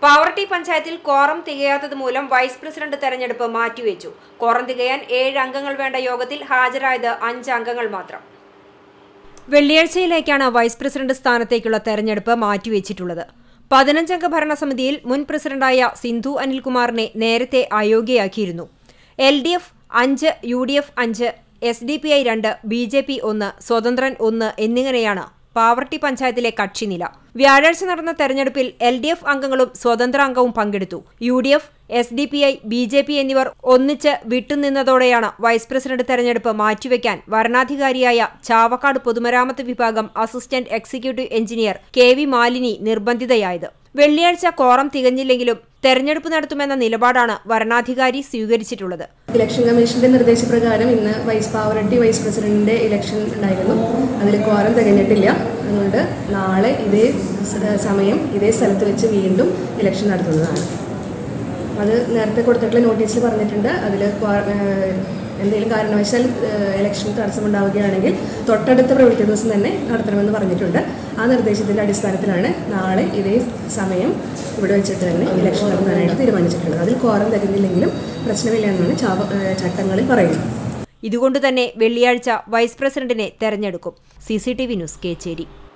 പാവർട്ടി പഞ്ചായത്തിൽ കോറം തികയാത്തത് മൂലം vice president തെരഞ്ഞെടുപ്പ് മാറ്റിവെച്ചു കോറം തികയാൻ ഏഴ് അംഗങ്ങൾ വേണ്ട യോഗത്തിൽ ഹാജരായത് അഞ്ച് അംഗങ്ങൾ മാത്രം വെള്ളിയാഴ്ചയിലേക്കാണ് വൈസ് പ്രസിഡന്റ് സ്ഥാനത്തേക്കുള്ള തെരഞ്ഞെടുപ്പ് മാറ്റിവെച്ചിട്ടുള്ളത് പതിനഞ്ചംഗ ഭരണസമിതിയിൽ മുൻ പ്രസിഡന്റായ സിന്ധു അനിൽകുമാറിനെ നേരത്തെ അയോഗ്യയാക്കിയിരുന്നു എൽ ഡി എഫ് അഞ്ച് യു ഡി എഫ് അഞ്ച് എസ് ഡി പി ഐ രണ്ട് ബി ജെ പി ഒന്ന് സ്വതന്ത്രൻ ഒന്ന് എന്നിങ്ങനെയാണ് പാവർട്ടി പഞ്ചായത്തിലെ കക്ഷിനില വ്യാഴാഴ്ച നടന്ന തെരഞ്ഞെടുപ്പിൽ എൽ ഡി എഫ് അംഗങ്ങളും സ്വതന്ത്ര അംഗവും പങ്കെടുത്തു U D F S D P I B J P എന്നിവർ ഒന്നിച്ച് വിട്ടുനിന്നതോടെയാണ് വൈസ് പ്രസിഡന്റ് തെരഞ്ഞെടുപ്പ് മാറ്റിവെക്കാൻ വരണാധികാരിയായ ചാവക്കാട് പൊതുമരാമത്ത് വിഭാഗം assistant executive engineer K V Malini നിർബന്ധിതയായത് വെള്ളിയാഴ്ച കോറം തികഞ്ഞില്ലെങ്കിലും തെരഞ്ഞെടുപ്പ് നടത്തുമെന്ന നിലപാടാണ് വരണാധികാരി സ്വീകരിച്ചിട്ടുള്ളത് ഇലക്ഷൻ കമ്മീഷന്റെ നിർദ്ദേശപ്രകാരം ഇന്ന് വൈസ് പാവറട്ടി വൈസ് പ്രസിഡന്റിന്റെ ഇലക്ഷൻ ഉണ്ടായിരുന്നു അതിൽ ക്വാറം തികഞ്ഞിട്ടില്ല അതുകൊണ്ട് നാളെ ഇതേ സ- സമയം ഇതേ സ്ഥലത്ത് വെച്ച് വീണ്ടും ഇലക്ഷൻ നടത്തുന്നതാണ് അത് നേരത്തെ കൊടുത്തിട്ടുള്ള നോട്ടീസിൽ പറഞ്ഞിട്ടുണ്ട് അതിൽ എന്തെങ്കിലും കാരണവശാൽ ഇലക്ഷൻ തടസ്സമുണ്ടാവുകയാണെങ്കിൽ തൊട്ടടുത്ത പ്രവൃത്തി ദിവസം തന്നെ നടത്തണമെന്ന് പറഞ്ഞിട്ടുണ്ട് ആ നിർദ്ദേശത്തിൻ്റെ അടിസ്ഥാനത്തിലാണ് നാളെ ഇതേ സമയം ഇവിടെ വെച്ചിട്ട് തന്നെ ഇലക്ഷൻ നടത്താനായിട്ട് തീരുമാനിച്ചിട്ടുള്ളത് അതിൽ കോറം തികഞ്ഞില്ലെങ്കിലും പ്രശ്നമില്ല എന്നാണ് ചാവ ഏഹ് ചട്ടങ്ങളിൽ പറയുന്നത് ഇതുകൊണ്ട് തന്നെ വെള്ളിയാഴ്ച വൈസ് പ്രസിഡന്റിനെ തെരഞ്ഞെടുക്കും C C T V news Kecheri